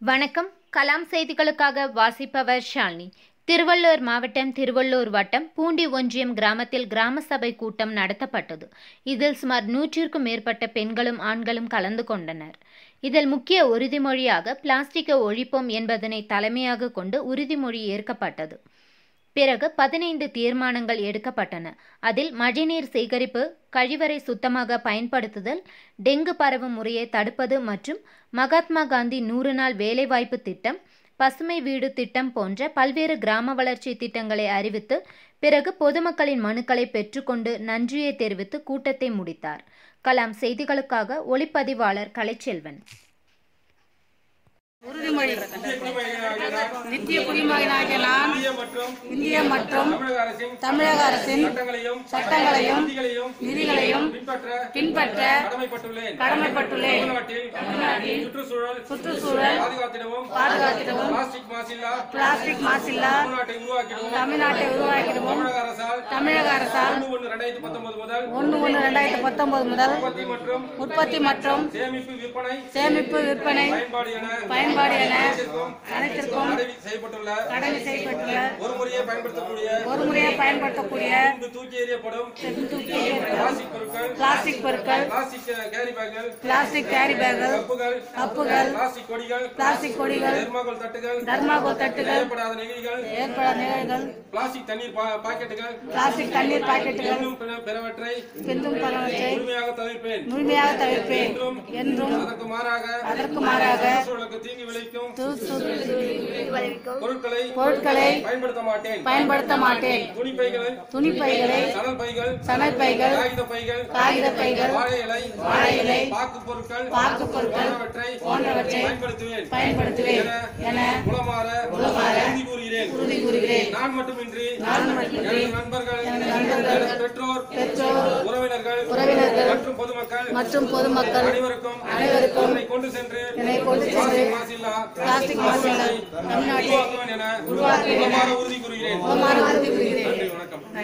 வணக்கம் கலாம் செய்திகளுக்காக வாசிப்பவர் ஷாலினி திருவள்ளூர் மாவட்டம் திருவள்ளூர் வட்டம் பூண்டி ஒன்றியம் கிராமத்தில் கிராம சபை கூட்டம் நடத்தப்பட்டது இதில் சுமார் நூற்றிற்கும் மேற்பட்ட பெண்களும் ஆண்களும் கலந்து கொண்டனர் இதில் முக்கிய உறுதிமொழியாக பிளாஸ்டிக்கை ஒழிப்போம் என்பதனை தலைமையாக கொண்டு உறுதிமொழி ஏற்கப்பட்டது பிறகு பதினைந்து தீர்மானங்கள் எடுக்கப்பட்டன அதில் மழைநீர் சேகரிப்பு கழிவறை சுத்தமாக பயன்படுத்துதல் டெங்கு பரவும் முறையை தடுப்பது மற்றும் மகாத்மா காந்தி நூறு நாள் வேலைவாய்ப்பு திட்டம் பசுமை வீடு திட்டம் போன்ற பல்வேறு கிராம வளர்ச்சி திட்டங்களை அறிவித்து பிறகு பொதுமக்களின் மனுக்களை பெற்றுக்கொண்டு நன்றியை தெரிவித்து கூட்டத்தை முடித்தார் கலாம் செய்திகளுக்காக ஒளிப்பதிவாளர் கலைச்செல்வன் உறுதிமொழி நித்திய குடிமகனாகிய நான் இந்திய மற்றும் இந்திய மற்றும் தமிழக அரசின் தமிழக அரசின் சட்டங்களையும் சட்டங்களையும் விதிகளையும் விதிகளையும் பின்பற்ற பின்பற்ற கடமைப்பட்டுள்ளேன் கடமைப்பட்டுள்ளேன் தமிழ்நாட்டில் சுற்றுச்சூழல் சுற்றுச்சூழல் பாதுகாத்திடவும் பாதுகாத்திடவும் பிளாஸ்டிக் மாசில்லா பிளாஸ்டிக் மாசில்லா தமிழ்நாட்டை உருவாக்கிடவும் தமிழ்நாட்டை உருவாக்கிடவும் தமிழக அரசால் தமிழக அரசால் ஒன்று ஒன்று ரெண்டாயிரத்தி பத்தொன்பது முதல் ஒன்று ஒன்று ரெண்டாயிரத்தி பத்தொன்பது முதல் உற்பத்தி மற்றும் உற்பத்தி மற்றும் சேமிப்பு விற்பனை சேமிப்பு விற்பனை பயன்பாடு என பயன்பாடு என அனைத்திற்கும் அனைத்திற்கும் தடை செய்யப்பட்டுள்ள கடமை செய்யப்பட்டுள்ள ஒரு முறையே பயன்படுத்தக்கூடிய ஒரு முறையை பயன்படுத்தக்கூடிய பின்பு தூக்கி எறியப்படும் தூக்கி பிளாஸ்டிக் பொருட்கள் பிளாஸ்டிக் பொருட்கள் பிளாஸ்டிக் கேரி பேக்குகள் பிளாஸ்டிக் கேரி பேக்குகள் கப்புகள் கப்புகள் பிளாஸ்டிக் கொடிகள் பிளாஸ்டிக் கொடிகள் தெர்மாகோல் தட்டுகள் தர்மாகோல் தட்டுகள் ஏற்படாத நெகிழிகள் ஏற்படாத நிகழ்கள் பிளாஸ்டிக் தண்ணீர் பா- பாக்கெட்டுகள் பிளாஸ்டிக் தண்ணீர் பாக்கெட்டுகள் இன்னும் பிற- பிறவற்றை பின்னும் பலவற்றை முழுமையாக தவிர்ப்பேன் முழுமையாக தவிர்ப்பேன் என்றும் அதற்கு மாறாக அதற்கு மாறாக சூழலுக்கு தீங்கு விளைவிக்கும் து- து- பொருட்களை பொருட்களை பயன்படுத்த மாட்டேன் பயன்படுத்த மாட்டேன் துணிப்பைகள் துணிப்பைகளை சணல் பைகள் சணல் பைகள் காகித பைகள் காகித பைகள் வாழை இலை வாழை இலை பாக்கு பொருட்கள் பாக்கு பொருட்கள் போன்றவற்றை போன்றவற்றை பயன்படுத்துவேன் பயன்படுத்துவேன் என உளமாற உறுதி கூறுகிறேன் உறுதி கூறுகிறேன் நான் மட்டுமின்றி நான் மட்டுமின்றி எனது நண்பர்கள் நண்பர்கள், எனது பெற்றோர் பெற்றோர் உறவினர்கள் உறவினர்கள் மற்றும் பொதுமக்கள் மற்றும் பொதுமக்கள் அனைவருக்கும் அனைவருக்கும் இதனை கொண்டு சென்று இதனை கொண்டு சென்று பிளாஸ்டிக் மாசில்லா பிளாஸ்டிக் மாசில்லா தமிழ்நாட்டை உருவாக்குவேன் என உருவாக்குவேன் என உளமாற உறுதி கூறுகிறேன் உளமாற உறுதி கூறுகிறேன் நன்றி வணக்கம்